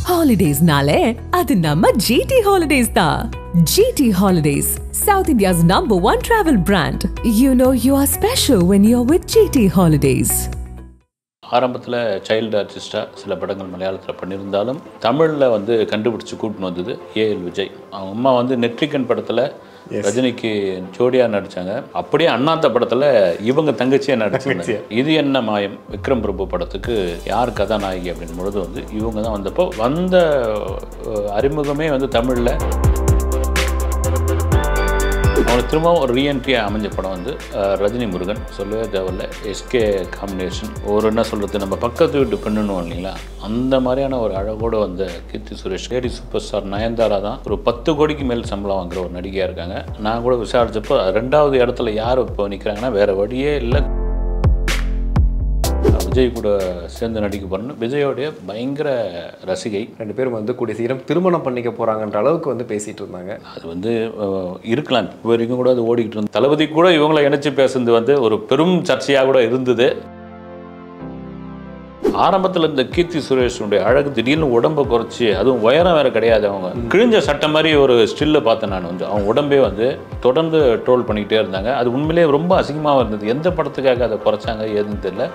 ஹாலிடேஸ்னாலே அது நம்ம ஜிடி ஹாலிடேஸ் தான் GT holidays south India's number one travel brand you know you are special when you are with GT holidays ஆரம்பத்தில் child ஆர்டிஸ்டாக சில படங்கள் மலையாளத்தில் பண்ணியிருந்தாலும் தமிழில் வந்து கண்டுபிடிச்சி கூட்டின்னு வந்தது ஏஎல் விஜய் அவங்க அம்மா வந்து நெற்றிக்கன் படத்தில் ரஜினிக்கு ஜோடியாக நடித்தாங்க அப்படியே அண்ணாத்த படத்தில் இவங்க தங்கச்சியாக நடிச்சாங்க இது என்ன மாயம் விக்ரம் பிரபு படத்துக்கு யார் கதாநாயகி அப்படின் பொழுது வந்து இவங்க தான் வந்தப்போ வந்த அஹ், அறிமுகமே வந்து தமிழில் அவங்களுக்கு திரும்பவும் ஒரு ரீஎன்ட்ரியாக அமைஞ்ச படம் வந்து அஹ், ரஜினி முருகன் சொல்லவே தேவையில்ல எஸ்கே காம்பினேஷன் ஒரு என்ன சொல்கிறது நம்ம பக்கத்து வீட்டு பெண்ணுன்னு இல்லைங்களா அந்த மாதிரியான ஒரு அழகோடு வந்த Keerthy Suresh lady super star Nayanthara தான் ஒரு பத்து கோடிக்கு மேல் சம்பளம் வாங்குற ஒரு நடிகையாக இருக்காங்க நான் கூட விசாரிச்சப்போ ரெண்டாவது இடத்துல யார் இப்போ நிற்கிறாங்கன்னா வேறு வழியே இல்லை விஜய் கூட சேர்ந்து நடிக்க போகிறேன்னு விஜயோடைய பயங்கர ரசிகை ரெண்டு பேரும் வந்து கூடிய சீக்கிரம் திருமணம் பண்ணிக்க போறாங்கன்ற அளவுக்கு வந்து பேசிட்டு இருந்தாங்க அது வந்து அஹ், இருக்கலாம் இப்போ வரைக்கும் கூட அது ஓடிக்கிட்டு இருந்து தளபதி கூட இவங்களை இணைச்சு பேசுனது வந்து ஒரு பெரும் சர்ச்சையாக கூட இருந்தது ஆரம்பத்தில் இந்த கீர்த்தி சுரேஷனுடைய அழகு திடீர்னு உடம்பை குறைச்சி அதுவும் உயரம் வேற கிடையாது அவங்க கிழிஞ்ச சட்டை மாதிரி ஒரு ஸ்டில்ல பார்த்தேன் நான் வந்து அவங்க உடம்பே வந்து தொடர்ந்து ட்ரோல் பண்ணிக்கிட்டே இருந்தாங்க அது உண்மையிலேயே ரொம்ப அசிங்கமாக இருந்தது எந்த படத்துக்காக அதை குறைச்சாங்க ஏதுன்னு தெரியல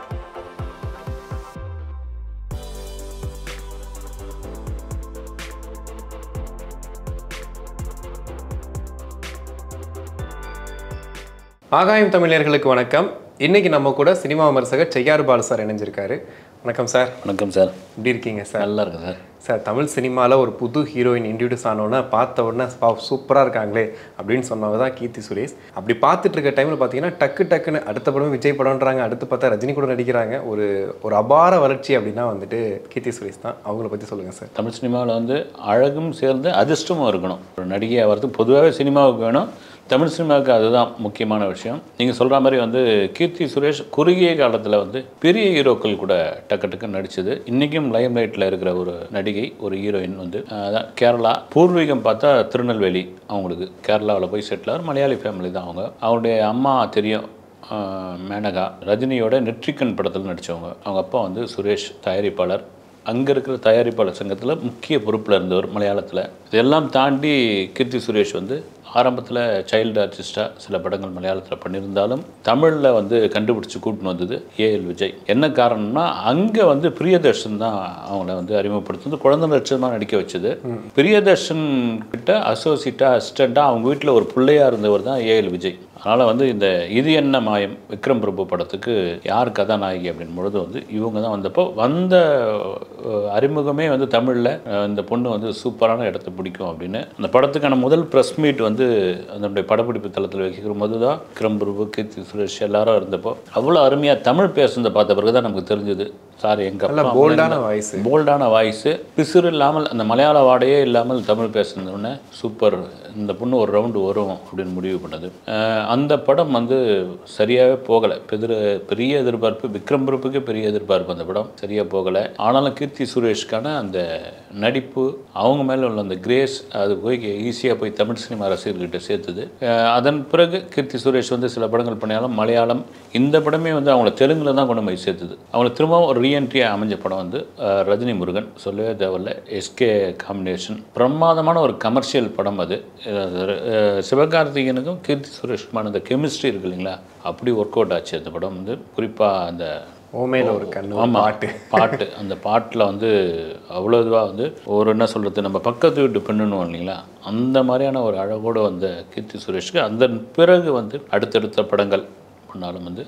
ஆகாயம் தமிழர்களுக்கு வணக்கம் இன்னைக்கு நம்ம கூட சினிமா விமர்சகர் செய்யாறு பாலு சார் இணைஞ்சிருக்காரு வணக்கம் சார் வணக்கம் சார் எப்படி இருக்கீங்க சார் நல்லா இருக்கு சார் சார் தமிழ் சினிமாவில் ஒரு புது ஹீரோயின் இன்ட்ரடியூஸ் ஆனோன்னே பார்த்த உடனே சூப்பராக இருக்காங்களே அப்படின்னு சொன்னவ தான் கீர்த்தி சுரேஷ் அப்படி பார்த்துட்டு இருக்க டைமில் பார்த்தீங்கன்னா டக்கு டக்குன்னு அடுத்த படம் விஜய் படம்ன்றாங்க அடுத்து பார்த்தா ரஜினி கூட நடிக்கிறாங்க ஒரு ஒரு அபார வளர்ச்சி அப்படின்னா வந்துட்டு கீர்த்தி சுரேஷ் தான் அவங்கள பற்றி சொல்லுங்கள் சார் தமிழ் சினிமாவில் வந்து அழகும் சேர்ந்து அதிர்ஷ்டமும் இருக்கணும் ஒரு நடிகையாக வரது பொதுவாகவே சினிமாவுக்கு வேணும் தமிழ் சினிமாவுக்கு அதுதான் முக்கியமான விஷயம் நீங்கள் சொல்கிற மாதிரி வந்து கீர்த்தி சுரேஷ் குறுகிய காலத்தில் வந்து பெரிய ஹீரோக்கள் கூட டக்கு டக்குன்னு நடிச்சது இன்றைக்கும் லைம் லைட்டில் இருக்கிற ஒரு நடிகை ஒரு ஹீரோயின் வந்து அஹ், அதான் கேரளா பூர்வீகம் பார்த்தா திருநெல்வேலி அவங்களுக்கு கேரளாவில் போய் செட்டில் ஆகிற மலையாளி ஃபேமிலி தான் அவங்க அவருடைய அம்மா தெரியும் ஆஹ் மேனகா ரஜினியோட நெற்றிக்கன் படத்தில் நடித்தவங்க அவங்க அப்பா வந்து சுரேஷ் தயாரிப்பாளர் அங்கே இருக்கிற தயாரிப்பாளர் சங்கத்தில் முக்கிய பொறுப்பில் இருந்தவர் மலையாளத்தில் இதெல்லாம் தாண்டி கீர்த்தி சுரேஷ் வந்து ஆரம்பத்தில் சைல்டு ஆர்டிஸ்டாக சில படங்கள் மலையாளத்தில் பண்ணியிருந்தாலும் தமிழில் வந்து கண்டுபிடிச்சி கூட்டின்னு வந்தது ஏஎல் விஜய் என்ன காரணம்னா அங்கே வந்து பிரியதர்ஷன் தான் அவங்கள வந்து அறிமுகப்படுத்துனது குழந்தை லட்சமாக நடிக்க வச்சது பிரியதர்ஷன் கிட்ட அசோசியேட்டாக அசிஸ்டண்ட்டாக அவங்க வீட்டில் ஒரு பிள்ளையா இருந்தவர் தான் ஏஎல் விஜய் அதனால் வந்து இந்த இது என்ன மாயம் விக்ரம் பிரபு படத்துக்கு யார் கதாநாயகி அப்படின் பொழுது வந்து இவங்க தான் வந்தப்போ வந்த அஹ், அறிமுகமே வந்து தமிழில் இந்த பொண்ணு வந்து சூப்பரான இடத்த பிடிக்கும் அப்படின்னு அந்த படத்துக்கான முதல் ப்ரெஸ் மீட் வந்து அதனுடைய படப்பிடிப்பு தளத்தில் வைக்கிற போது தான் விக்ரம் பிரபு கீர்த்தி சுரேஷ் எல்லாரும் இருந்தப்போ அவ்வளோ அருமையாக தமிழ் பேசுனதை பார்த்த பிறகு தான் நமக்கு தெரிஞ்சது சார் எங்கள் நல்ல போல்டான வாய்ஸ் போல்டான வாய்ஸு பிசுறு இல்லாமல் அந்த மலையாள வாடையே இல்லாமல் தமிழ் பேசுனதுன்னு சூப்பர் இந்த பொண்ணு ஒரு ரவுண்டு வரும் அப்படின்னு முடிவு பண்ணது அஹ் அந்த படம் வந்து சரியாகவே போகலை பெதிர பெரிய எதிர்பார்ப்பு விக்ரம் பிரபுக்கு பெரிய எதிர்பார்ப்பு அந்த படம் சரியாக போகலை ஆனாலும் கீர்த்தி சுரேஷ்கான அந்த நடிப்பு அவங்க மேலே உள்ள அந்த கிரேஸ் அது போய் ஈஸியாக போய் தமிழ் சினிமா ரசிகர்கிட்ட சேர்த்துது அஹ் அதன் பிறகு கீர்த்தி சுரேஷ் வந்து சில படங்கள் பண்ணியாலும் மலையாளம் இந்த படமே வந்து அவங்கள தெலுங்குல தான் கொண்டு போய் சேர்த்துது அவங்களுக்கு திரும்பவும் ஒரு ரீஎன்ட்ரியாக அமைஞ்ச படம் வந்து அஹ், ரஜினி முருகன் சொல்லவே தேவையில்ல எஸ்கே காம்பினேஷன் பிரமாதமான ஒரு கமர்ஷியல் படம் அது அஹ், சிவகார்த்திகேயனுக்கும் கீர்த்தி சுரேஷ்குமான அந்த கெமிஸ்ட்ரி இருக்கு இல்லைங்களா அப்படி ஒர்க் அவுட் ஆச்சு அந்த படம் வந்து குறிப்பாக அந்த ஓமேல ஒரு கண்ணு ஒரு ஆமா பாட்டு பாட்டு அந்த பாட்டில் வந்து அவ்வளோ இதுவாக வந்து ஒரு என்ன சொல்கிறது நம்ம பக்கத்து வீட்டு பெண்ணுன்னு இல்லைங்களா அந்த மாதிரியான ஒரு அழகோடு வந்த கீர்த்தி சுரேஷ்க்கு அதன் பிறகு வந்து அடுத்தடுத்த படங்கள் பண்ணாலும் வந்து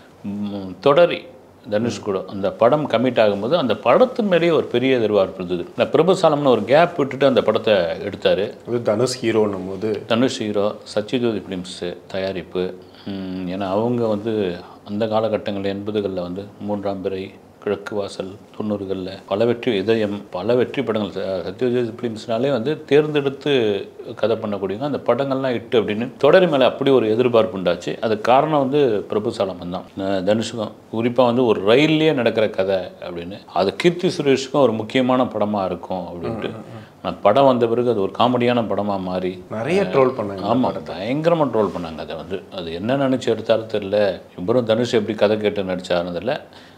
ம், தொடரி தனுஷ் கூட அந்த படம் கமிட் ஆகும்போது அந்த படத்தின் மேலேயே ஒரு பெரிய எதிர்பார்ப்பு இருந்தது இந்த பிரபுசாலம்னு ஒரு கேப் விட்டுட்டு அந்த படத்தை எடுத்தார் அது தனுஷ் ஹீரோன்னும் போது தனுஷ் ஹீரோ சத்யஜோதி ஃபிலிம்ஸு தயாரிப்பு ம், ஏன்னா அவங்க வந்து அந்த காலகட்டங்களில் எண்பதுகளில் வந்து மூன்றாம் பிறை கிழக்கு வாசல் தொண்ணூறுகளில் பல வெற்றி இதயம் பல வெற்றி படங்கள் ச- சத்யஜோதி ஃபிலிம்ஸ்னாலே வந்து தேர்ந்தெடுத்து கதை பண்ணக்கூடியவங்க அந்த படங்கள்லாம் இட்டு அப்படின்னு தொடரி மேலே அப்படி ஒரு எதிர்பார்ப்பு உண்டாச்சு அது காரணம் வந்து பிரபு சாலமன் தான் அஹ் தனுஷுக்கும் குறிப்பாக வந்து ஒரு ரயில்லையே நடக்கிற கதை அப்படின்னு அது கீர்த்தி சுரேஷுக்கும் ஒரு முக்கியமான படமாக இருக்கும் அப்படின்ட்டு நான் படம் வந்த பிறகு அது ஒரு காமெடியான படமாக மாறி நிறைய ட்ரோல் பண்ணாங்க ஆமாம் பயங்கரமாக ட்ரோல் பண்ணாங்க அதை வந்து அது என்ன நினச்சி எடுத்தாலும் தெரியல இவரும் தனுஷ் எப்படி கதை கேட்டு நடிச்சாருன்னு தெரியல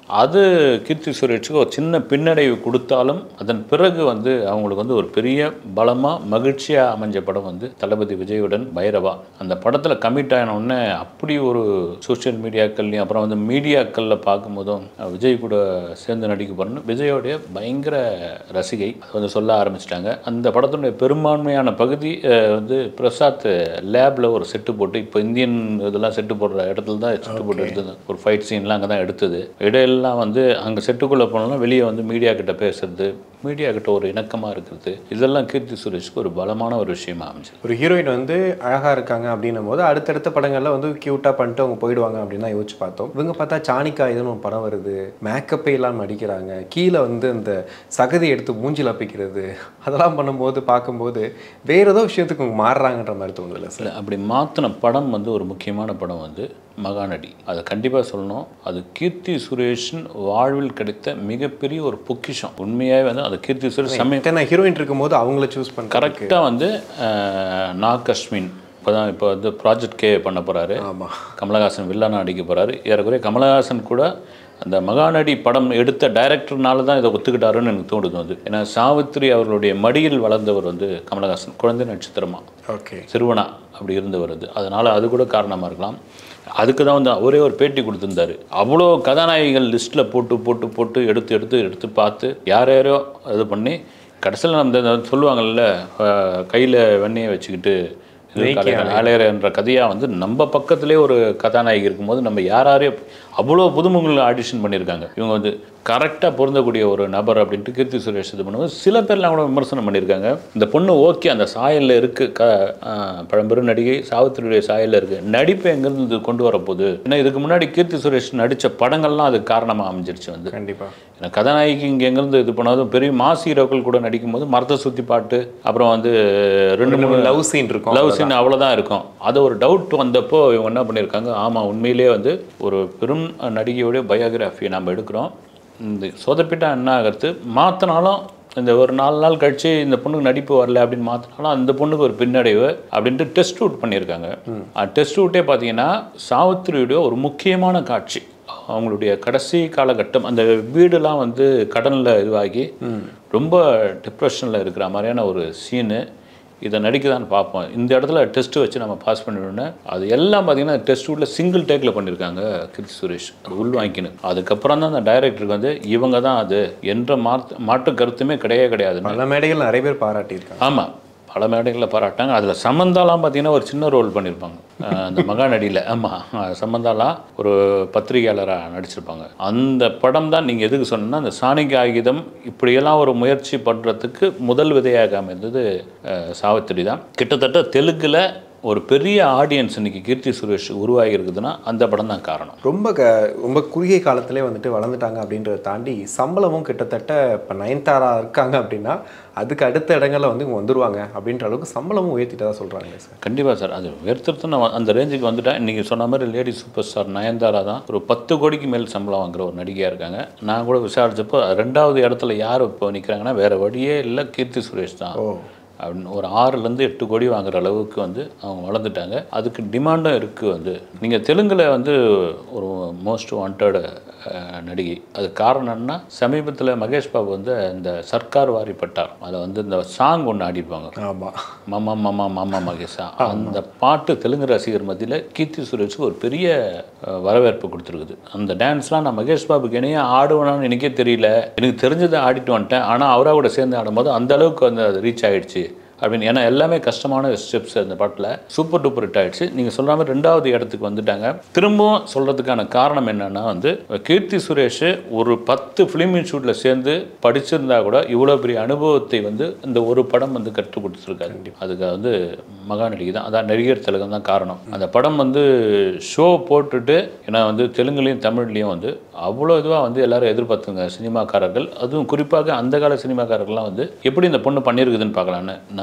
அது கீர்த்தி சுரேஷுக்கு ஒரு சின்ன பின்னடைவு கொடுத்தாலும் அதன் பிறகு வந்து அவங்களுக்கு வந்து ஒரு பெரிய பலமாக மகிழ்ச்சியாக அமைஞ்ச படம் வந்து தளபதி விஜயுடன் பைரவா அந்த படத்தில் கமிட் ஆன உடனே அப்படி ஒரு சோஷியல் மீடியாக்கள்லையும் அப்புறம் வந்து மீடியாக்களில் பார்க்கும்போதும் அஹ், விஜய் கூட சேர்ந்து நடிக்க போகிறேன்னு விஜயோடைய பயங்கர ரசிகை அது வந்து சொல்ல ஆரம்பிச்சிட்டாங்க அந்த படத்தினுடைய பெரும்பான்மையான பகுதி அஹ், வந்து பிரசாத் லேபில் ஒரு செட்டு போட்டு இப்போ இந்தியன் இதெல்லாம் செட்டு போடுற இடத்துல தான் செட்டு போட்டு எடுத்தது ஒரு ஃபைட் சீன்லாம் அங்கே தான் எடுத்தது இடையெல்லாம் வந்து அங்கே செட்டுக்குள்ளே போனோம்னா வெளியே வந்து மீடியா கிட்ட பேசுறது மீடியா கிட்ட ஒரு இணக்கமாக இருக்கிறது இதெல்லாம் கீர்த்தி சுரேஷ்க்கு ஒரு பலமான ஒரு விஷயமா அமைஞ்சது ஒரு ஹீரோயின் வந்து அழகாக இருக்காங்க அப்படின்னும் போது அடுத்தடுத்த படங்கள்ல வந்து க்யூட்டாக பண்ணிட்டு அவங்க போயிடுவாங்க அப்படின்னு தான் யோசிச்சு பார்த்தோம் இவங்க பார்த்தா சாணிக்கா இதுன்னு ஒரு படம் வருது மேக்கப்பே இல்லாமல் நடிக்கிறாங்க கீழே வந்து அந்த சகதி எடுத்து மூஞ்சில் அப்பிக்கிறது அதெல்லாம் பண்ணும்போது பார்க்கும்போது வேற ஏதோ விஷயத்துக்கு அவங்க மாறுறாங்கன்ற மாதிரி தோணுதுல்ல சார் இல்லை அப்படி மாற்றின படம் வந்து ஒரு முக்கியமான படம் வந்து மகாநடி அதை கண்டிப்பாக சொல்லணும் அது கீர்த்தி சுரேஷின் வாழ்வில் கிடைத்த மிகப்பெரிய ஒரு பொக்கிஷம் உண்மையாகவே வந்து அது கீர்த்தி சுரேஷ் சமயம் இத்தனை ஹீரோயின் இருக்கும்போது அவங்கள சூஸ் பண்ணுறாங்க கரெக்டாக வந்து அஹ், நாக் அஸ்வின் இப்போ தான் இப்போ வந்து ப்ராஜெக்ட் கே பண்ண போகிறாரு ஆமாம் கமலஹாசன் வில்லனா நடிக்க போகிறாரு ஏறக்குறைய கமலஹாசன் கூட அந்த மகாநடி படம் எடுத்த டைரக்டர்னால தான் இதை ஒத்துக்கிட்டாருன்னு எனக்கு தோணுது வந்து ஏன்னா சாவித்ரி அவர்களுடைய மடியில் வளர்ந்தவர் வந்து கமலஹாசன் குழந்தை நட்சத்திரமா ஓகே சிறுவனா அப்படி இருந்தவர் அது அதனால் அது கூட காரணமாக இருக்கலாம் அதுக்கு தான் வந்து ஒரே ஒரு பேட்டி கொடுத்துருந்தாரு அவ்வளோ கதாநாயகிகள் லிஸ்ட்டில் போட்டு போட்டு போட்டு எடுத்து எடுத்து எடுத்து பார்த்து யார் யாரோ இது பண்ணி கடைசியில் நம்ம இந்த சொல்லுவாங்கல்ல கையில் வெண்ணெயை வச்சுக்கிட்டு ஆலையர்ன்ற கதையாக வந்து நம்ம பக்கத்திலே ஒரு கதாநாயகி இருக்கும்போது நம்ம யார் யாரையும் அவ்வளோ புதுமுகங்கள் ஆடிஷன் பண்ணியிருக்காங்க இவங்க வந்து கரெக்டாக பொருந்தக்கூடிய ஒரு நபர் அப்படின்ட்டு கீர்த்தி சுரேஷ் இது பண்ணும்போது சில பேர்லாம் கூட விமர்சனம் பண்ணியிருக்காங்க இந்த பொண்ணு ஓகே அந்த சாயலில் இருக்குது க ஆ, பழம்பெரும் நடிகை சாவித்திரியுடைய சாயலில் இருக்குது நடிப்பு எங்கேருந்து இது கொண்டு வரப்போகுது ஏன்னா இதுக்கு முன்னாடி கீர்த்தி சுரேஷ் நடித்த படங்கள்லாம் அதுக்கு காரணமாக அமைஞ்சிருச்சு வந்து கண்டிப்பாக ஏன்னா கதாநாயகி இங்கே எங்கேருந்து இது பண்ணாலும் பெரிய மாஸ் ஹீரோக்கள் கூட நடிக்கும்போது மரத்தை சுற்றி பாட்டு அப்புறம் வந்து ரெண்டு மூணு லவ் சீன் இருக்கும் லவ் சீன் அவ்வளோதான் இருக்கும் அது ஒரு டவுட் வந்தப்போ இவங்க என்ன பண்ணியிருக்காங்க ஆமாம் உண்மையிலேயே வந்து ஒரு பெரும் நடிகையோடைய பயோகிராஃபியை நம்ம எடுக்கிறோம் இந்த சொதப்பிட்டா என்ன ஆகிறது மாற்றினாலும் இந்த ஒரு நாலு நாள் கழிச்சு இந்த பொண்ணுக்கு நடிப்பு வரல அப்படின்னு மாற்றினாலும் அந்த பொண்ணுக்கு ஒரு பின்னடைவு அப்படின்ட்டு டெஸ்ட் அவுட் பண்ணியிருக்காங்க டெஸ்ட் அவுட்டே பார்த்தீங்கன்னா சாவித்திரியுடைய ஒரு முக்கியமான காட்சி அவங்களுடைய கடைசி காலகட்டம் அந்த வீடெல்லாம் வந்து கடனில் இதுவாகி ரொம்ப டிப்ரெஷனில் இருக்கிற மாதிரியான ஒரு சீனு இதை நடிக்கதான்னு பார்ப்போம் இந்த இடத்துல டெஸ்ட் வச்சு நம்ம பாஸ் பண்ணிவிடணும்னா அது எல்லாம் பார்த்தீங்கன்னா டெஸ்ட் உள்ள சிங்கிள் டேக்கில் பண்ணியிருக்காங்க கீர்த்தி சுரேஷ் அது உள் வாங்கிக்கணும் அதுக்கப்புறம் தான் அந்த டைரக்டருக்கு வந்து இவங்க தான் அது என்ற மாற்று மாற்று கருத்துமே கிடையவே கிடையாது பல மேடைகள் நிறைய பேர் பாராட்டியிருக்காங்க ஆமாம் பல மேடைகளில் பாராட்டாங்க அதில் சமந்தாலாம் பார்த்தீங்கன்னா ஒரு சின்ன ரோல் பண்ணியிருப்பாங்க அஹ் அந்த மகாநடியில் ஆமாம் சமந்தாலாம் ஒரு பத்திரிகையாளராக நடிச்சிருப்பாங்க அந்த படம் தான் நீங்கள் எதுக்கு சொன்னீங்கன்னா அந்த சாணிக ஆயுதம் இப்படியெல்லாம் ஒரு முயற்சி பண்ணுறதுக்கு முதல் விதையாக அமைந்தது அஹ், சாவித்திரி தான் கிட்டத்தட்ட தெலுங்கில் ஒரு பெரிய ஆடியன்ஸ் இன்னைக்கு கீர்த்தி சுரேஷ் உருவாகி இருக்குதுன்னா அந்த படம் தான் காரணம் ரொம்ப க ரொம்ப குறுகிய காலத்திலே வந்துட்டு வளர்ந்துட்டாங்க அப்படின்றத தாண்டி சம்பளமும் கிட்டத்தட்ட இப்போ நயன்தாரா இருக்காங்க அப்படின்னா அதுக்கு அடுத்த இடங்கள்ல வந்து இவங்க வந்துருவாங்க அப்படின்ற அளவுக்கு சம்பளமும் உயர்த்திட்டதா சொல்கிறாங்க சார் கண்டிப்பாக சார் அது உயர்த்துறது நான் அந்த ரேஞ்சுக்கு வந்துட்டேன் இன்றைக்கி சொன்ன மாதிரி லேடி சூப்பர் ஸ்டார் நயன்தாரா தான் ஒரு பத்து கோடிக்கு மேல் சம்பளம் வாங்குற ஒரு நடிகையாக இருக்காங்க நான் கூட விசாரிச்சப்போ ரெண்டாவது இடத்துல யார் இப்போ நிற்கிறாங்கன்னா வேறு வழியே இல்லை கீர்த்தி சுரேஷ் தான் அப்படின்னு ஒரு ஆறுலேருந்து எட்டு கோடி வாங்குற அளவுக்கு வந்து அவங்க வளர்ந்துட்டாங்க அதுக்கு டிமாண்டும் இருக்குது வந்து நீங்கள் தெலுங்கில் வந்து ஒரு மோஸ்ட் வாண்டட் நடிகை அது காரணம் என்ன சமீபத்தில் மகேஷ் பாபு வந்து இந்த சர்க்கார் வாரி பட்டார் அதில் வந்து இந்த சாங் ஒன்று ஆடிருப்பாங்க ஆமாம் மாமா மாமா மாமா மகேஷா அந்த பாட்டு தெலுங்கு ரசிகர் மத்தியில் கீர்த்தி சுரேஷுக்கு ஒரு பெரிய அஹ், வரவேற்பு கொடுத்துருக்குது அந்த டான்ஸ்லாம் நான் மகேஷ் பாபுக்கு இணையே ஆடுவேனான்னு எனக்கே தெரியல எனக்கு தெரிஞ்சதை ஆடிட்டு வந்துட்டேன் ஆனால் அவராக கூட சேர்ந்து ஆடும்போது அந்த அளவுக்கு வந்து அது ரீச் ஆயிடுச்சு அப்படின்னு ஏன்னா எல்லாமே கஷ்டமான ஸ்டெப்ஸ் அந்த பாட்டில் சூப்பர் டூப்பர் ஹிட் ஆயிடுச்சு நீங்கள் சொல்கிற மாதிரி ரெண்டாவது இடத்துக்கு வந்துட்டாங்க திரும்பவும் சொல்கிறதுக்கான காரணம் என்னன்னா வந்து கீர்த்தி சுரேஷ் ஒரு பத்து ஃபிலிம் இன்ஸ்டியூட்டில் சேர்ந்து படிச்சிருந்தா கூட இவ்வளோ பெரிய அனுபவத்தை வந்து இந்த ஒரு படம் வந்து கற்றுக் கொடுத்துருக்காரு அதுக்கு வந்து மகாநடிகை தான் அதான் நடிகர் திலகம் தான் காரணம் அந்த படம் வந்து ஷோ போட்டுட்டு ஏன்னா வந்து தெலுங்குலேயும் தமிழ்லேயும் வந்து அவ்வளோ இதுவாக வந்து எல்லாரும் எதிர்பார்த்துங்க சினிமாக்காரர்கள் அதுவும் குறிப்பாக அந்த கால சினிமாக்காரர்கள்லாம் வந்து எப்படி இந்த பொண்ணு பண்ணியிருக்குதுன்னு பார்க்கலான்னு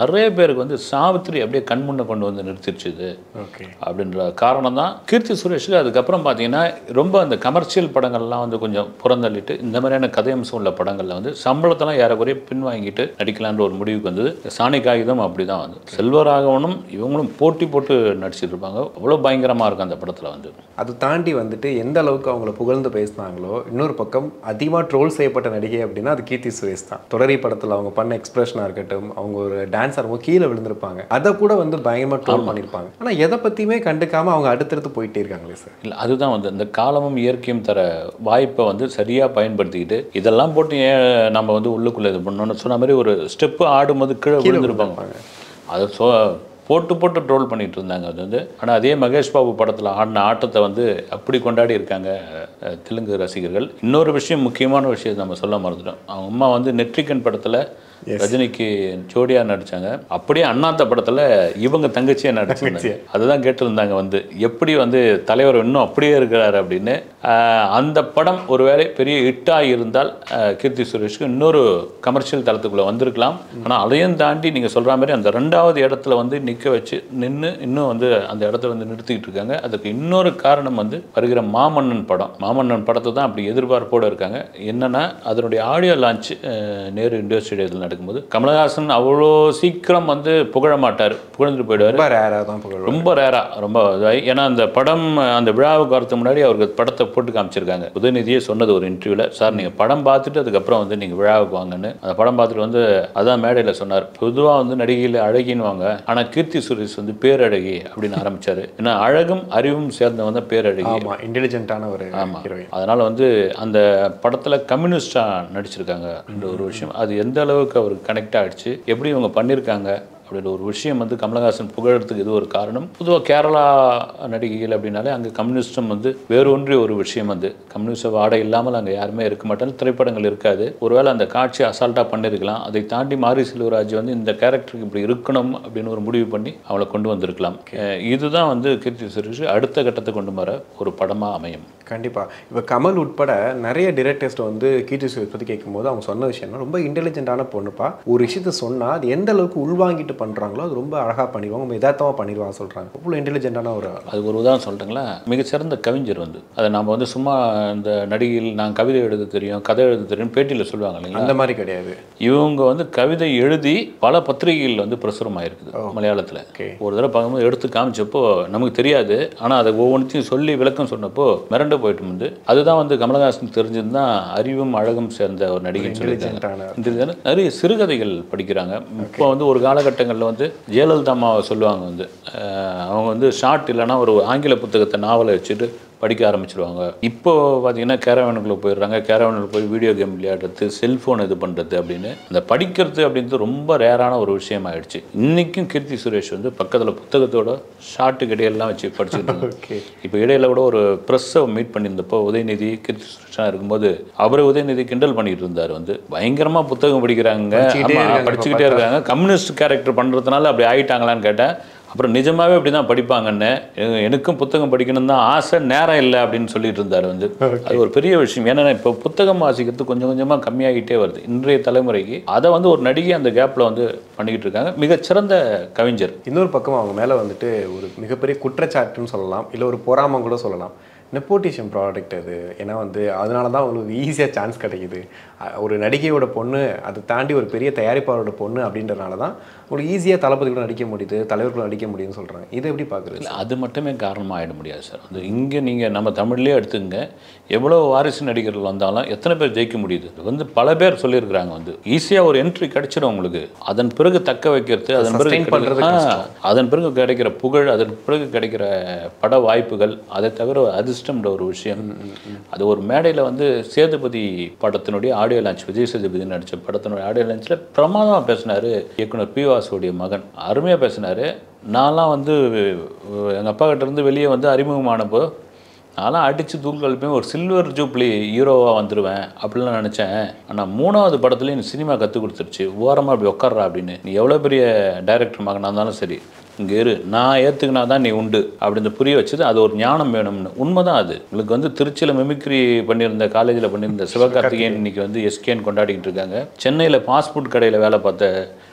நிறைய பேருக்கு வந்து சாவித்திரி அப்படியே கண் முன்ன கொண்டு வந்து நிறுத்திடுச்சு இது ஓகே அப்படின்ற காரணம் தான் கீர்த்தி சுரேஷுக்கு அதுக்கப்புறம் பார்த்தீங்கன்னா ரொம்ப அந்த கமர்ஷியல் படங்கள்லாம் வந்து கொஞ்சம் புறந்தள்ளிட்டு இந்த மாதிரியான கதையம்சம் உள்ள படங்களில் வந்து சம்பளத்தெல்லாம் ஏறக்குறைய பின்வாங்கிட்டு நடிக்கலான்ற ஒரு முடிவுக்கு வந்தது சாணி காகிதம் அப்படி தான் வந்து செல்வராகவனும் இவங்களும் போட்டி போட்டு நடிச்சிட்டு இருப்பாங்க அவ்வளோ பயங்கரமாக இருக்கும் அந்த படத்தில் வந்து அது தாண்டி வந்துட்டு எந்த அளவுக்கு அவங்கள புகழ்ந்து பேசினாங்களோ இன்னொரு பக்கம் அதிகமாக ட்ரோல் செய்யப்பட்ட நடிகை அப்படின்னா அது கீர்த்தி சுரேஷ் தான் தொடரி படத்தில் அவங்க பண்ண எக்ஸ்பிரஷனாக இருக்கட்டும் அவங்க ஒரு டான்ஸ் ஆடும்போது கீழே விழுந்திருப்பாங்க அதை கூட வந்து பயங்கரமாக ட்ரோல் பண்ணியிருப்பாங்க ஆனால் எதை பற்றியுமே கண்டுக்காம அவங்க அடுத்தடுத்து போயிட்டே இருக்காங்களே சார் இல்லை அதுதான் வந்து இந்த காலமும் இயற்கையும் தர வாய்ப்பை வந்து சரியாக பயன்படுத்திக்கிட்டு இதெல்லாம் போட்டு ஏன் நம்ம வந்து உள்ளுக்குள்ளே இது பண்ணணும்னு சொன்ன மாதிரி ஒரு ஸ்டெப்பு ஆடும்போது கீழே விழுந்திருப்பாங்க அதை சொ போட்டு போட்டு ட்ரோல் பண்ணிட்டு இருந்தாங்க அது வந்து ஆனால் அதே மகேஷ் பாபு படத்தில் ஆடின ஆட்டத்தை வந்து அப்படி கொண்டாடி இருக்காங்க அஹ், தெலுங்கு ரசிகர்கள் இன்னொரு விஷயம் முக்கியமான விஷயம் நம்ம சொல்ல மறந்துட்டோம் அவங்க அம்மா வந்து நெற்றிக்கன் படத்தில் ரஜினிக்கு ஜோடியா நடிச்சாங்க அப்படியே அண்ணாத்த படத்துல இவங்க தங்கச்சியா நடிச்சாங்க அதுதான் கேட்டிருந்தாங்க வந்து எப்படி வந்து தலைவர் இன்னும் அப்படியே இருக்கிறாரு அப்படின்னு ஆஹ் அந்த படம் ஒருவேளை பெரிய ஹிட்டா இருந்தால் ஆஹ் கீர்த்தி சுரேஷ்க்கு இன்னொரு கமர்ஷியல் தளத்துக்குள்ள வந்திருக்கலாம் ஆனா அதையும் தாண்டி நீங்க சொல்ற மாதிரி அந்த ரெண்டாவது இடத்துல வந்து நிக்க வச்சு நின்று இன்னும் வந்து அந்த இடத்துல வந்து நிறுத்திக்கிட்டு இருக்காங்க அதுக்கு இன்னொரு காரணம் வந்து வருகிற மாமன்னன் படம் மாமன்னன் படத்தை தான் அப்படி எதிர்பார்ப்போடு இருக்காங்க என்னன்னா அதனுடைய ஆடியோ லான்ச் நேரு இண்டோர் ஸ்டேடியத்தில் நடக்கும்போது கமலஹாசன் அவ்வளோ சீக்கிரம் வந்து புகழ மாட்டார் புகழ்ந்துட்டு போயிடுவார் ரொம்ப ரேராக தான் புகழ்வாங்க ரொம்ப ரேரா ரொம்ப இதாகி ஏன்னா அந்த படம் அந்த விழாவுக்கு வரதுக்கு முன்னாடி அவருக்கு படத்தை போட்டு காமிச்சிருக்காங்க உதயநிதியே சொன்னது ஒரு இன்டர்வியூல சார் நீங்க படம் பார்த்துட்டு அதுக்கப்புறம் வந்து நீங்க விழாவுக்கு வாங்கன்னு அந்த படம் பார்த்துட்டு வந்து அதான் மேடையில சொன்னார் பொதுவா வந்து நடிகையில் அழகின்னுவாங்க ஆனா கீர்த்தி சுரேஷ் வந்து பேரழகி அப்படின்னு ஆரம்பிச்சாரு ஏன்னா அழகும் அறிவும் சேர்ந்தவன் தான் பேரழகி ஆமாம் இன்டெலிஜென்ட்டான ஒரு ஹீரோயின் அதனால வந்து அந்த படத்துல கம்யூனிஸ்டா நடிச்சிருக்காங்க என்ற ஒரு விஷயம் அது எந்த அளவுக்கு அவருக்கு கனெக்ட் ஆயிடுச்சு எப்படி இவங்க பண்ணியிருக்காங்க அப்படின்ற ஒரு விஷயம் வந்து கமலஹாசன் புகழறதுக்கு இது ஒரு காரணம் பொதுவாக கேரளா நடிகைகள் அப்படின்னாலே அங்கே கம்யூனிஸ்டம் வந்து வேரூன்றிய ஒரு விஷயம் வந்து கம்யூனிஸ்ட வாடை இல்லாமல் அங்கே யாருமே இருக்க மாட்டாங்க திரைப்படங்கள் இருக்காது ஒருவேளை அந்த காட்சி அசால்ட்டாக பண்ணியிருக்கலாம் அதை தாண்டி மாரி செல்வராஜ் வந்து இந்த கேரக்டருக்கு இப்படி இருக்கணும் அப்படின்னு ஒரு முடிவு பண்ணி அவளை கொண்டு வந்திருக்கலாம் அஹ் இதுதான் வந்து கீர்த்தி சுரேஷ் அடுத்த கட்டத்தை கொண்டு வர ஒரு படமாக அமையும் கண்டிப்பாக இப்போ கமல் உட்பட நிறைய டிரெக்டர்ஸ்ட் வந்து கீர்த்தி சுரேஷ் பற்றி கேட்கும்போது அவங்க சொன்ன விஷயம்னா ரொம்ப இன்டெலிஜென்ட்டான பொண்ணுப்பா ஒரு விஷயத்த சொன்னால் அது எந்த அளவுக்கு உள்வாங்கிட்டு பண்ணுறாங்களோ அது ரொம்ப அழகாக பண்ணிடுவாங்க ரொம்ப யதார்த்தமாக பண்ணிடுவாங்க சொல்கிறாங்க அவ்வளோ இன்டெலிஜென்ட்டான ஒரு ஆள். அது ஒரு உதாரணம் சொல்லிட்டுங்களா மிகச்சிறந்த கவிஞர் வந்து அதை நம்ம வந்து சும்மா இந்த நடிகையில் நான் கவிதை எழுத தெரியும் கதை எழுத தெரியும் பேட்டியில் சொல்லுவாங்க இல்லைங்களா அந்த மாதிரி கிடையாது இவங்க வந்து கவிதை எழுதி பல பத்திரிகைகள் வந்து பிரசுரமாயிருக்குது மலையாளத்தில் Okay. ஒரு தடவை பார்க்கும்போது எடுத்து காமிச்சப்போ நமக்கு தெரியாது ஆனால் அதை ஒவ்வொன்றையும் சொல்லி விளக்கம் சொன்னப்போ மிரண்டு போயிட்டு வந்து அதுதான் வந்து கமலஹாசன் தெரிஞ்சிருந்தா அறிவும் அழகும் சேர்ந்த ஒரு நடிகைன்னு சொல்லியிருக்காங்க இன்டெலிஜென்ட்டான இந்த நிறைய சிறுகதைகள் படிக்கிறாங்க இப்போ வந்து ஒரு காலகட்டங்களில் வந்து ஜெயலலிதா அம்மாவை சொல்லுவாங்க வந்து அஹ் அவங்க வந்து ஷார்ட் இல்லைன்னா ஒரு ஆங்கில புத்தகத்தை நாவலை வச்சுட்டு படிக்க ஆரம்பிச்சிருவாங்க இப்போ பார்த்தீங்கன்னா கேரவனுக்குள்ளே போயிடுறாங்க கேரவனில் போய் வீடியோ கேம் விளையாடுறது செல்ஃபோன் இது பண்ணுறது அப்படின்னு இந்த படிக்கிறது அப்படின்றது ரொம்ப ரேரான ஒரு விஷயம் ஆயிடுச்சு இன்றைக்கும் கீர்த்தி சுரேஷ் வந்து பக்கத்தில் புத்தகத்தோட ஷார்ட்டு இடையெல்லாம் வச்சு படிச்சுட்டு இருக்காங்க ஓகே இப்போ இடையில கூட ஒரு ப்ரெஸ்ஸை மீட் பண்ணியிருந்தப்போ உதயநிதி கீர்த்தி சுரேஷா இருக்கும்போது அவரை உதயநிதி கிண்டல் பண்ணிட்டு இருந்தார் வந்து பயங்கரமா புத்தகம் படிக்கிறாங்க படிச்சுக்கிட்டே ஆமா, இருக்காங்க படிச்சுக்கிட்டே இருக்காங்க கம்யூனிஸ்ட் கேரக்டர் பண்றதுனால அப்படி ஆயிட்டாங்களான்னு கேட்டேன் அப்புறம் நிஜமாவே அப்படி தான் படிப்பாங்கன்னு எ- எனக்கும் புத்தகம் படிக்கணும் தான் ஆசை நேரம் இல்லை அப்படின்னு சொல்லிட்டு இருந்தார் வந்து அது ஒரு பெரிய விஷயம் ஏன்னா இப்போ புத்தகம் வாசிக்கிறது கொஞ்சம் கொஞ்சமாக கம்மியாகிட்டே வருது இன்றைய தலைமுறைக்கு அதை வந்து ஒரு நடிகை அந்த கேப்பில் வந்து பண்ணிக்கிட்டு இருக்காங்க மிகச்சிறந்த கவிஞர் இன்னொரு பக்கம் அவங்க மேலே வந்துட்டு ஒரு மிகப்பெரிய குற்றச்சாட்டுன்னு சொல்லலாம் இல்லை ஒரு பொறாமம் கூட சொல்லலாம் நெப்போட்டிஷன் ப்ராடக்ட் அது ஏன்னா வந்து அதனால தான் அவங்களுக்கு ஈஸியாக சான்ஸ் கிடைக்குது அ- ஒரு நடிகையோட பொண்ணு அதை தாண்டி ஒரு பெரிய தயாரிப்பாளரோட பொண்ணு அப்படின்றனால தான் உங்களுக்கு ஈஸியாக தளபதி கூட நடிக்க முடியுது தலைவர் கூட நடிக்க முடியுதுன்னு சொல்கிறாங்க இதை எப்படி பார்க்குறது இல்லை அது மட்டுமே காரணமாக ஆகிட முடியாது சார் அது இங்கே நீங்கள் நம்ம தமிழ்லேயே எடுத்துங்க எவ்வளோ வாரிசு நடிகர்கள் வந்தாலும் எத்தனை பேர் ஜெயிக்க முடியுது இது வந்து பல பேர் சொல்லியிருக்கிறாங்க வந்து ஈஸியாக ஒரு என்ட்ரி கிடைச்சிடும் உங்களுக்கு அதன் பிறகு தக்க வைக்கிறது அதன் பிறகு Sustain பண்றது கிடைக்கிற- ஆ, அதன் பிறகு கிடைக்கிற புகழ் அதன் பிறகு கிடைக்கிற பட வாய்ப்புகள் அதை தவிர அதிர்ஷ்டம்ன்ற ஒரு விஷயம் அது ஒரு மேடையில் வந்து சேதுபதி படத்தினுடைய ஆடியோ லான்ச் விஜய் சேதுபதி நடித்த படத்தினுடைய ஆடியோ லான்ச்சில் பிரமாதமாக பேசினார் இயக்குனர் பி வாசுடைய மகன் அருமையாக பேசினார் நான்லாம் வந்து எங்கள் அப்பா கிட்ட இருந்து வெளியே வந்து அறிமுகமானப்போ நான்லாம் அடித்து தூள் கழிப்பேன் ஒரு சில்வர் ஜூப்ளி ஹீரோவாக வந்துடுவேன் அப்படிலாம் நினச்சேன் ஆனால் மூணாவது படத்துலேயும் எனக்கு சினிமா கற்றுக் கொடுத்துருச்சு ஓரமாக அப்படி உட்கார்றா அப்படின்னு நீ எவ்வளோ பெரிய டைரக்டர் மகனாக இருந்தாலும் சரி இங்கே இரு நான் ஏற்றுக்கினா தான் நீ உண்டு அப்படின்னு புரிய வச்சது அது ஒரு ஞானம் வேணும்னு உண்மைதான் அது உங்களுக்கு வந்து திருச்சியில் மிமிக்ரி பண்ணியிருந்த காலேஜில் பண்ணியிருந்த சிவகார்த்திகேயன் இன்னைக்கு வந்து எஸ்கேன்னு கொண்டாடிக்கிட்டு இருக்காங்க சென்னையில் ஃபாஸ்ட் ஃபுட் கடையில் வேலை பார்த்த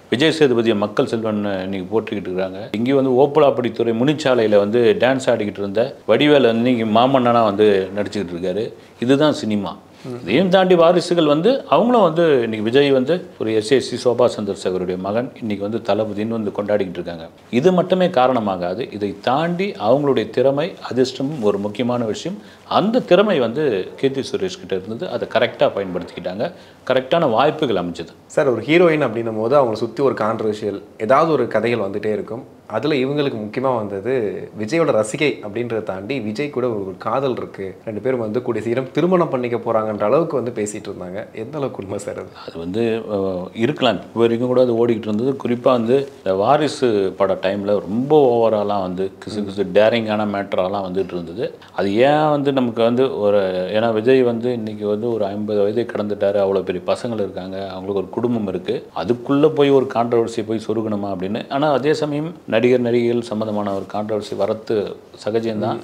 விஜய் சேதுபதியை மக்கள் செல்வன் இன்னைக்கு போட்டுக்கிட்டு இருக்காங்க இங்கேயும் வந்து ஓப்பலாப்படித்துறை முனிச்சாலையில் வந்து டான்ஸ் ஆடிக்கிட்டு இருந்த வடிவேல வந்து இன்னைக்கு மாமன்னனா வந்து நடிச்சுக்கிட்டு இருக்காரு இதுதான் சினிமா இதையும் தாண்டி வாரிசுகள் வந்து அவங்களும் வந்து இன்னைக்கு விஜய் வந்து ஒரு எஸ்எஸ்சி சோபா சந்திரசேகருடைய மகன் இன்னைக்கு வந்து தளபதின்னு வந்து கொண்டாடிக்கிட்டு இருக்காங்க இது மட்டுமே காரணமாகாது இதை தாண்டி அவங்களுடைய திறமை அதிர்ஷ்டமும் ஒரு முக்கியமான விஷயம் அந்த திறமை வந்து கீர்த்தி சுரேஷ் கிட்ட இருந்தது அதை கரெக்டாக பயன்படுத்திக்கிட்டாங்க கரெக்டான வாய்ப்புகள் அமைஞ்சது சார் ஒரு ஹீரோயின் அப்படின்னும் போது அவங்களை சுற்றி ஒரு கான்ட்ரவர்ஷியல் ஏதாவது ஒரு கதைகள் வந்துட்டே இருக்கும் அதில் இவங்களுக்கு முக்கியமாக வந்தது விஜயோட ரசிகை அப்படின்றத தாண்டி விஜய் கூட ஒரு காதல் இருக்குது ரெண்டு பேரும் வந்து கூடிய சீக்கிரம் திருமணம் பண்ணிக்க போகிறாங்கன்ற அளவுக்கு வந்து பேசிகிட்டு இருந்தாங்க எந்த அளவுக்கு உண்மை சார் அது அது வந்து அஹ், இருக்கலாம் இப்போ வரைக்கும் கூட அது ஓடிக்கிட்டு இருந்தது குறிப்பாக வந்து இந்த வாரிசு பட டைமில் ரொம்ப ஓவராலாக வந்து கிசு கிசு டேரிங்கான மேட்டரெல்லாம் வந்துட்டு இருந்தது அது ஏன் வந்து நமக்கு வந்து ஒரு ஏன்னா விஜய் வந்து இன்னைக்கு வந்து ஒரு ஐம்பது வயதை கடந்துட்டாரு அவ்வளோ பெரிய பசங்கள் இருக்காங்க அவங்களுக்கு ஒரு குடும்பம் இருக்குது அதுக்குள்ளே போய் ஒரு கான்ட்ரவர்சியை போய் சொருகணுமா அப்படின்னு ஆனால் அதே சமயம் நடிகர் நடிகைகள் சம்மந்தமான ஒரு கான்ட்ரவர்சி வரத்து சகஜம்தான்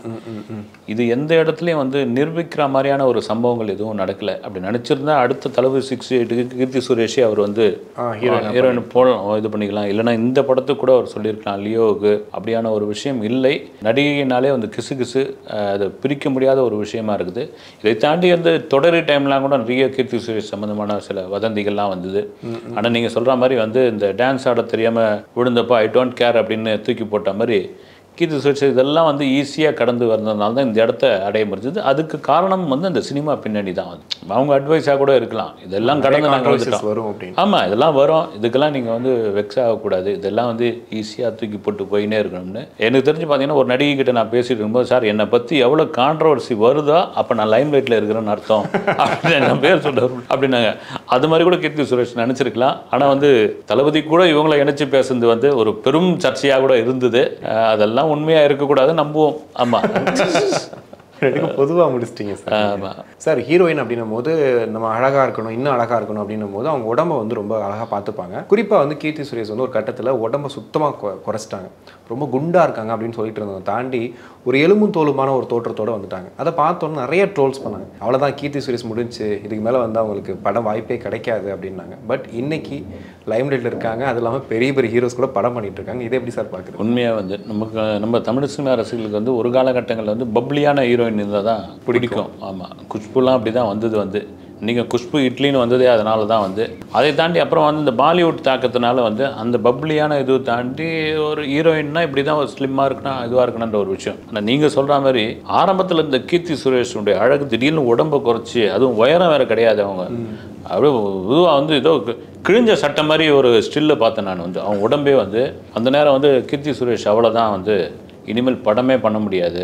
இது எந்த இடத்துலையும் வந்து நிரூபிக்கிற மாதிரியான ஒரு சம்பவங்கள் எதுவும் நடக்கல அப்படி நினச்சிருந்தா அடுத்த தளபதி சிக்ஸ் எயிட்டுக்கு கீர்த்தி சுரேஷே அவர் வந்து ஆ, hero ஹீரோயின் போலாம் இது பண்ணிக்கலாம் இல்லைன்னா இந்த படத்துக்கு கூட அவர் சொல்லியிருக்கலாம் லியோவுக்கு அப்படியான ஒரு விஷயம் இல்லை நடிகைனாலே வந்து கிசு கிசு அஹ், அதை பிரிக்க முடியாத ஒரு விஷயமா இருக்குது இதை தாண்டி வந்து தொடரி டைம்லாம் கூட நிறைய கீர்த்தி சுரேஷ் சம்மந்தமான சில வதந்திகள்லாம் வந்தது ஆனால் நீங்கள் சொல்கிற மாதிரி வந்து இந்த டான்ஸ் ஆட தெரியாமல் விழுந்தப்போ ஐ டோன்ட் கேர் அப்படின்னு தூக்கி போட்ட மாதிரி கீர்த்தி சுரேஷ் இதெல்லாம் வந்து ஈஸியாக கடந்து வந்ததுனால தான் இந்த இடத்த அடைய முடிஞ்சது அதுக்கு காரணம் வந்து அந்த சினிமா பின்னணி தான் வந்து அவங்க அட்வைஸாக கூட இருக்கலாம் இதெல்லாம் கடந்து நாங்கள் controversies வந்துட்டோம் வரும் அப்படின்னு ஆமாம் இதெல்லாம் வரும் இதுக்கெல்லாம் நீங்கள் வந்து வெக்ஸ் ஆகக்கூடாது இதெல்லாம் வந்து ஈஸியாக தூக்கி போட்டு போயினே இருக்கணும்னு எனக்கு தெரிஞ்சு பார்த்தீங்கன்னா ஒரு நடிகை கிட்ட நான் பேசிட்டு இருக்கும்போது சார் என்னை பற்றி எவ்வளோ கான்ட்ரவர்சி வருதோ அப்போ நான் லைம் லைட்டில் இருக்கிறேன்னு அர்த்தம் அப்படின்னு நான் பேர் சொல்லுவார் அப்படின்னாங்க அது மாதிரி கூட கீர்த்தி சுரேஷ் நினச்சிருக்கலாம் ஆனால் வந்து தளபதி கூட இவங்களை இணைச்சு பேசுனது வந்து ஒரு பெரும் சர்ச்சையாக கூட இருந்தது அஹ் அதெல்லாம் உண்மையாக இருக்கக்கூடாது நம்புவோம் ஆமாம் ரெண்டுக்கும் பொதுவாக முடிச்சிட்டீங்க சார் ஆமாம் சார் ஹீரோயின் அப்படின்னும் போது நம்ம அழகாக இருக்கணும் இன்னும் அழகாக இருக்கணும் அப்படின்னும் போது அவங்க உடம்ப வந்து ரொம்ப அழகாக பார்த்துப்பாங்க குறிப்பாக வந்து கீர்த்தி சுரேஷ் வந்து ஒரு கட்டத்தில் உடம்ப சுத்தமாக குறைச்சிட்டாங்க ரொம்ப குண்டாக இருக்காங்க அப்படின்னு சொல்லிட்டு இருந்ததை தாண்டி ஒரு எலும்பும் தோலுமான ஒரு தோற்றத்தோட வந்துட்டாங்க அதை பார்த்தோன்னே நிறைய ட்ரோல்ஸ் பண்ணாங்க அவ்வளோதான் கீர்த்தி சுரேஷ் முடிஞ்சு இதுக்கு மேலே வந்து அவங்களுக்கு படம் வாய்ப்பே கிடைக்காது அப்படின்னாங்க பட் இன்னைக்கு லைம்லைட்டில் இருக்காங்க அது இல்லாமல் பெரிய பெரிய ஹீரோஸ் கூட படம் பண்ணிட்டு இருக்காங்க இதை எப்படி சார் பார்க்குறது உண்மையாக வந்து நமக்கு நம்ம தமிழ் சினிமா ரசிகர்களுக்கு வந்து ஒரு காலகட்டங்களில் வந்து பப்ளியான ஹீரோயின் இருந்தால் தான் பிடிக்கும் ஆமாம் குஷ்புலாம் அப்படி தான் வந்தது வந்து நீங்கள் குஷ்பு இட்லின்னு வந்ததே அதனால தான் வந்து அதை தாண்டி அப்புறம் வந்து இந்த பாலிவுட் தாக்கத்தினால வந்து அந்த பப்ளியான இது தாண்டி ஒரு ஹீரோயின்னா இப்படி தான் ஒரு ஸ்லிம்மாக இருக்கணும் இதுவாக இருக்கணுன்ற ஒரு விஷயம் ஆனால் நீங்கள் சொல்கிற மாதிரி ஆரம்பத்தில் இந்த கீர்த்தி சுரேஷனுடைய அழகு திடீர்னு உடம்பை குறைச்சி அதுவும் உயரம் வேறு கிடையாது அவங்க அப்படியே இதுவாக வந்து ஏதோ கிழிஞ்ச சட்டை மாதிரி ஒரு ஸ்டில்ல பார்த்தேன் நான் வந்து அவன் உடம்பே வந்து அந்த நேரம் வந்து கீர்த்தி சுரேஷ் அவ்வளோதான் வந்து இனிமேல் படமே பண்ண முடியாது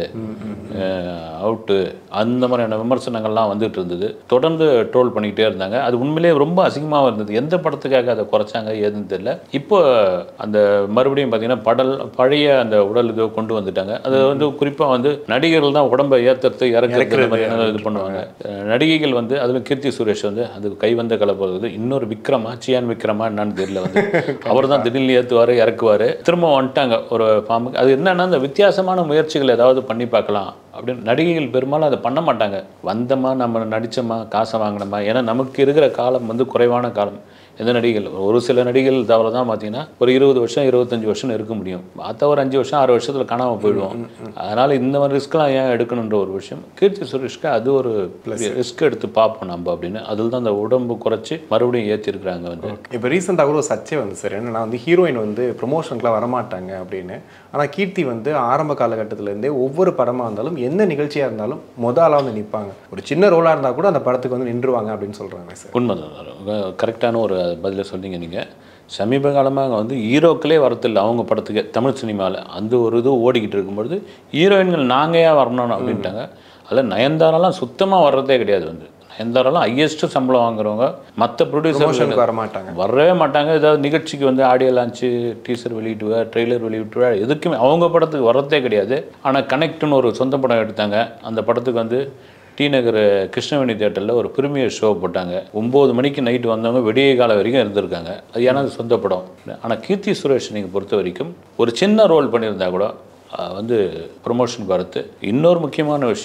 அவுட்டு அந்த மாதிரியான விமர்சனங்கள்லாம் வந்துட்டு இருந்தது தொடர்ந்து ட்ரோல் பண்ணிக்கிட்டே இருந்தாங்க அது உண்மையிலேயே ரொம்ப அசிங்கமாக இருந்தது எந்த படத்துக்காக அதை குறைச்சாங்க ஏதுன்னு தெரியல இப்போ அந்த மறுபடியும் பார்த்தீங்கன்னா படல் பழைய அந்த உடல் இதோ கொண்டு வந்துட்டாங்க அது வந்து குறிப்பாக வந்து நடிகர்கள் தான் உடம்பை ஏற்றுறது இறக்குறது இந்த மாதிரியான இது பண்ணுவாங்க அஹ் நடிகைகள் வந்து அதில் கீர்த்தி சுரேஷ் வந்து அது கை வந்த கலப்பது இன்னொரு விக்ரமா சியான் விக்ரமா என்னன்னு தெரியல வந்து அவர் தான் திடீர்னு ஏற்றுவார் இறக்குவார் திரும்ப வந்துட்டாங்க ஒரு ஃபார்முக்கு அது என்னன்னா அந்த வித்தியாசமான முயற்சிகள் ஏதாவது பண்ணி பார்க்கலாம் அப்படின்னு நடிகைகள் பெரும்பாலும் அதை பண்ண மாட்டாங்க வந்தோமா நம்ம நடித்தோமா காசை வாங்கினோமா ஏன்னா நமக்கு இருக்கிற காலம் வந்து குறைவான காலம் எந்த நடிகைகள் ஒரு சில நடிகைகள் தவிர தான் பார்த்தீங்கன்னா ஒரு இருபது வருஷம் இருபத்தஞ்சு வருஷம் இருக்க முடியும் பார்த்தா ஒரு அஞ்சு வருஷம் ஆறு வருஷத்தில் காணாமல் போயிடுவோம் அதனால் இந்த மாதிரி ரிஸ்க்லாம் ஏன் எடுக்கணுன்ற ஒரு விஷயம் கீர்த்தி சுரேஷ்க்கு அது ஒரு ரிஸ்க் எடுத்து பார்ப்போம் நம்ம அப்படின்னு அதில் தான் அந்த உடம்பு குறைச்சி மறுபடியும் ஏற்றிருக்கிறாங்க வந்து இப்போ ரீசெண்டாக கூட ஒரு சர்ச்சை வந்து சார் என்னன்னா வந்து ஹீரோயின் வந்து ப்ரொமோஷனுக்குலாம் வரமாட்டாங்க அப்படின்னு ஆனால் கீர்த்தி வந்து ஆரம்ப காலகட்டத்திலேருந்தே ஒவ்வொரு படமாக இருந்தாலும் எந்த நிகழ்ச்சியாக இருந்தாலும் மொத ஆளாக வந்து நிற்பாங்க ஒரு சின்ன ரோலாக இருந்தால் கூட அந்த படத்துக்கு வந்து நின்றுவாங்க அப்படின்னு சொல்கிறாங்க சார் உண்மைதான் கரெக்டான ஒரு பதிலை சொன்னீங்க நீங்கள் சமீப காலமாக வந்து ஹீரோக்களே வரதில்லை அவங்க படத்துக்கு தமிழ் சினிமாவில் அந்த ஒரு இது ஓடிக்கிட்டு இருக்கும்பொழுது ஹீரோயின்கள் நாங்கள் ஏன் வரணும் அப்படின்ட்டாங்க அதில் நயன்தாராலாம் சுத்தமாக வர்றதே கிடையாது வந்து நயன்தாராலாம் ஹையஸ்ட் சம்பளம் வாங்குறவங்க மற்ற ப்ரொடியூசர் ப்ரொமோஷனுக்கு வர மாட்டாங்க வரவே மாட்டாங்க ஏதாவது நிகழ்ச்சிக்கு வந்து ஆடியோ லான்ச்சு டீசர் வெளியிட்டுவா ட்ரெய்லர் வெளியிட்டுவா எதுக்குமே அவங்க படத்துக்கு வரதே கிடையாது ஆனால் கனெக்ட்னு ஒரு சொந்த படம் எடுத்தாங்க அந்த படத்துக்கு வந்து டி நகர் கிருஷ்ணவேணி தேட்டரில் ஒரு பிரிமியர் ஷோ போட்டாங்க ஒம்பது மணிக்கு நைட்டு வந்தவங்க விடிய காலம் வரைக்கும் இருந்திருக்காங்க அது ஏன்னா அது சொந்த படம் ஆனால் கீர்த்தி சுரேஷ் நீங்கள் பொறுத்த வரைக்கும் ஒரு சின்ன ரோல் பண்ணியிருந்தா கூட அஹ், வந்து ப்ரொமோஷன் வரது இன்னொரு முக்கியமான விஷயம்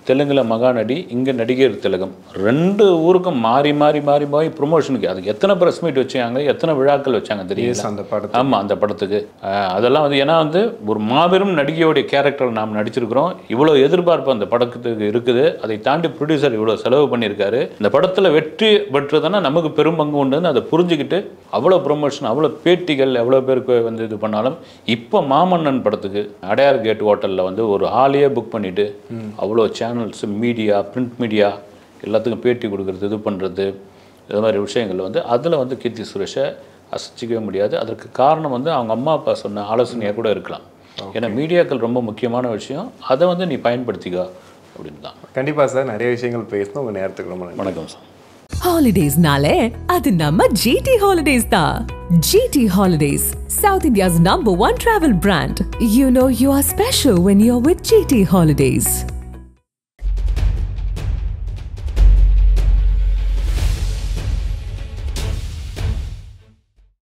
தெலுங்குல மகாநடி இங்கே நடிகர் திலகம் ரெண்டு ஊருக்கும் மாறி மாறி மாறி மாறி ப்ரொமோஷனுக்கு அதுக்கு எத்தனை ப்ரெஸ் மீட் வச்சாங்க எத்தனை விழாக்கள் வச்சாங்க தெரியுமா அந்த படத்தை ஆமாம் அந்த படத்துக்கு அஹ், அதெல்லாம் வந்து ஏன்னா வந்து ஒரு மாபெரும் நடிகையோடைய கேரக்டர் நாம் நடிச்சிருக்கிறோம் இவ்வளோ எதிர்பார்ப்பு அந்த படத்துக்கு இருக்குது அதை தாண்டி ப்ரொடியூசர் இவ்வளோ செலவு பண்ணியிருக்காரு இந்த படத்தில் வெற்றி பெற்றதுன்னா நமக்கு பெரும் பங்கு உண்டுன்னு அதை புரிஞ்சுக்கிட்டு அவ்வளோ ப்ரொமோஷன் அவ்வளோ பேட்டிகள் எவ்வளோ பேருக்கு வந்து இது பண்ணாலும் இப்போ மாமன்னன் படத்துக்கு அடையார் கேட் ஹோட்டலில் வந்து ஒரு ஹாலையே புக் பண்ணிட்டு அவ்வளோ சேனல்ஸ் மீடியா பிரிண்ட் மீடியா எல்லாத்துக்கும் பேட்டி கொடுக்கறது இது பண்ணுறது இது மாதிரி விஷயங்கள் வந்து அதில் வந்து கீர்த்தி சுரேஷை அசைச்சிக்கவே முடியாது அதற்கு காரணம் வந்து அவங்க அம்மா அப்பா சொன்ன ஆலோசனையாக கூட இருக்கலாம் ஏன்னா மீடியாக்கள் ரொம்ப முக்கியமான விஷயம் அதை வந்து நீ பயன்படுத்திக்கோ அப்படின்னு தான் கண்டிப்பாக சார் நிறைய விஷயங்கள் பேசணும் உங்கள் நேரத்துக்கு ரொம்ப நன்றி வணக்கம் சார் ஹாலிடேஸ்னாலே அது நம்ம ஜிடி ஹாலிடேஸ் தான் GT holidays south India's number one travel brand you know you are special when you are with GT holidays